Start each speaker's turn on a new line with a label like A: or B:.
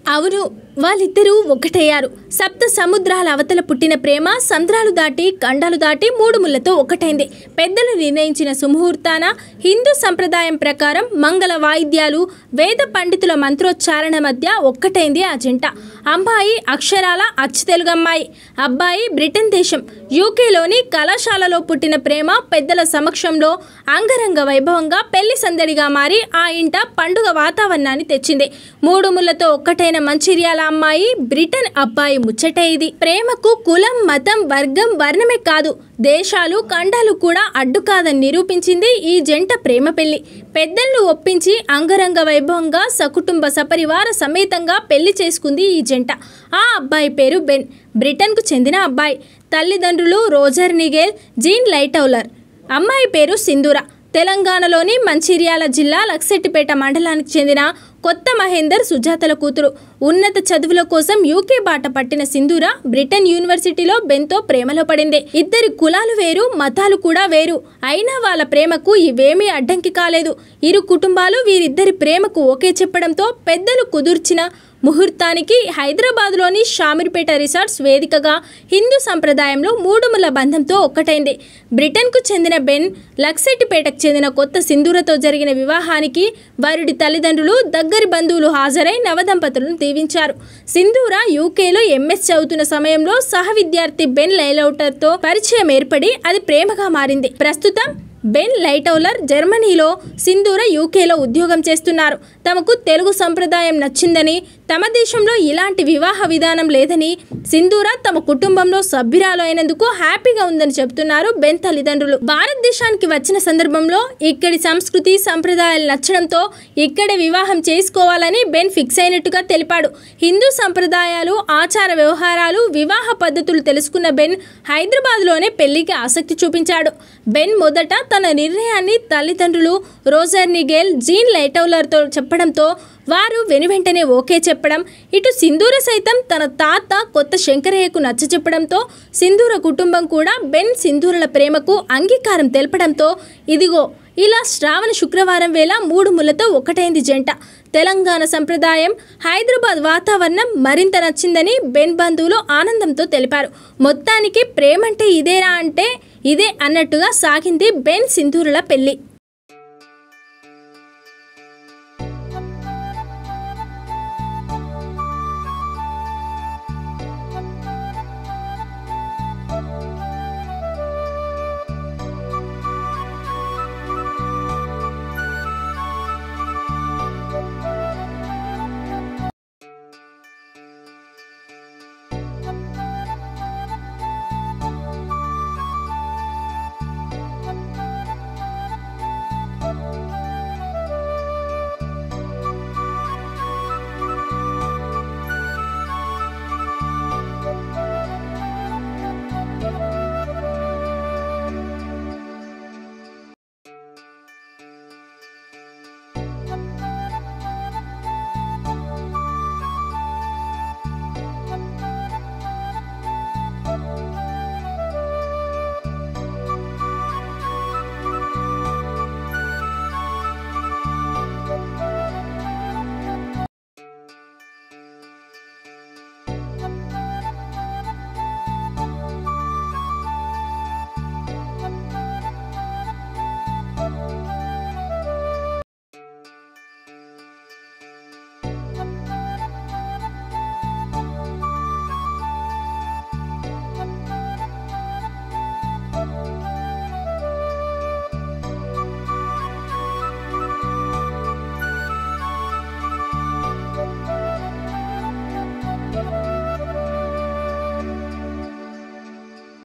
A: అవును వాళ్ళిద్దరూ ఒకటయ్యారు సప్త సముద్రాల అవతల పుట్టిన ప్రేమ సంద్రాలు దాటి ఖండాలు దాటి మూడు ముళ్ళతో ఒకటైంది పెద్దలు నిర్ణయించిన సుముహూర్తాన హిందూ సంప్రదాయం ప్రకారం మంగళ వాయిద్యాలు వేద పండితుల మంత్రోచ్చారణ మధ్య ఒక్కటైంది ఆ జంట అమ్మాయి అక్షరాల అచ్చు తెలుగు అమ్మాయి అబ్బాయి బ్రిటన్ దేశం యూకేలోని కళాశాలలో పుట్టిన ప్రేమ పెద్దల సమక్షంలో అంగరంగ వైభవంగా పెళ్లి సందడిగా మారి ఆ ఇంట పండుగ వాతావరణాన్ని తెచ్చింది మూడు ముళ్ళతో ఒక్కటైన మంచిర్యాల అమ్మాయి బ్రిటన్ అబ్బాయి ముచ్చటే ఇది ప్రేమకు కులం మతం వర్గం వర్ణమే కాదు దేశాలు ఖండాలు కూడా అడ్డు కాదని నిరూపించింది ఈ జంట ప్రేమ పెళ్లి పెద్దలను ఒప్పించి అంగరంగ వైభవంగా సకుటుంబ సపరివార సమేతంగా పెళ్లి చేసుకుంది ఈ జంట ఆ అబ్బాయి పేరు బెన్ బ్రిటన్కు చెందిన అబ్బాయి తల్లిదండ్రులు రోజర్ నిగేల్ జీన్ లైటౌలర్ అమ్మాయి పేరు సింధూర తెలంగాణలోని మంచిర్యాల జిల్లా లక్సెట్టిపేట మండలానికి చెందిన కొత్త మహేందర్ సుజాతల కూతురు ఉన్నత చదువుల కోసం యూకే బాట పట్టిన సింధూర బ్రిటన్ యూనివర్సిటీలో బెన్తో ప్రేమలో పడింది ఇద్దరి కులాలు వేరు మతాలు కూడా వేరు అయినా వాళ్ళ ప్రేమకు ఇవేమీ అడ్డంకి కాలేదు ఇరు కుటుంబాలు వీరిద్దరి ప్రేమకు ఓకే చెప్పడంతో పెద్దలు కుదుర్చిన ముహూర్తానికి హైదరాబాద్లోని షామీర్పేట రిసార్ట్స్ వేదికగా హిందూ సంప్రదాయంలో మూడుముల బంధంతో ఒక్కటైంది బ్రిటన్కు చెందిన బెన్ లక్సెట్టిపేటకు చెందిన కొత్త సింధూరతో జరిగిన వివాహానికి వరుడి తల్లిదండ్రులు దగ్గరి బంధువులు హాజరై నవదంపతులను దీవించారు సింధూర యూకేలో ఎంఎస్ చదువుతున్న సమయంలో సహ విద్యార్థి బెన్ లైలౌటర్తో పరిచయం ఏర్పడి అది ప్రేమగా మారింది ప్రస్తుతం బెన్ లైటౌలర్ జర్మనీలో సింధూర యూకేలో ఉద్యోగం చేస్తున్నారు తమకు తెలుగు సంప్రదాయం నచ్చిందని తమ దేశంలో ఇలాంటి వివాహ విధానం లేదని సింధూర తమ కుటుంబంలో సభ్యురాలు అయినందుకు హ్యాపీగా ఉందని చెబుతున్నారు బెన్ తల్లిదండ్రులు భారతదేశానికి వచ్చిన సందర్భంలో ఇక్కడి సంస్కృతి సంప్రదాయాలు నచ్చడంతో ఇక్కడే వివాహం చేసుకోవాలని బెన్ ఫిక్స్ అయినట్టుగా తెలిపాడు హిందూ సంప్రదాయాలు ఆచార వ్యవహారాలు వివాహ పద్ధతులు తెలుసుకున్న బెన్ హైదరాబాద్లోనే పెళ్లికి ఆసక్తి చూపించాడు బెన్ మొదట తన నిర్ణయాన్ని తల్లిదండ్రులు రోజర్ నిగేల్ జీన్ లైటౌలర్తో చెప్పడంతో వారు వెనువెంటనే ఓకే చెప్పడం ఇటు సింధూర సైతం తన తాత కొత్త శంకరయ్యకు నచ్చ చెప్పడంతో సింధూర కుటుంబం కూడా బెన్ సింధూరుల ప్రేమకు అంగీకారం తెలపడంతో ఇదిగో ఇలా శ్రావణ శుక్రవారం వేళ మూడు ముళ్ళతో ఒకటైంది జంట తెలంగాణ సంప్రదాయం హైదరాబాద్ వాతావరణం మరింత నచ్చిందని బెన్ బంధువులు ఆనందంతో తెలిపారు మొత్తానికి ప్రేమంటే ఇదేరా అంటే ఇదే అన్నట్టుగా సాగింది బెన్ సింధూరుల పెళ్లి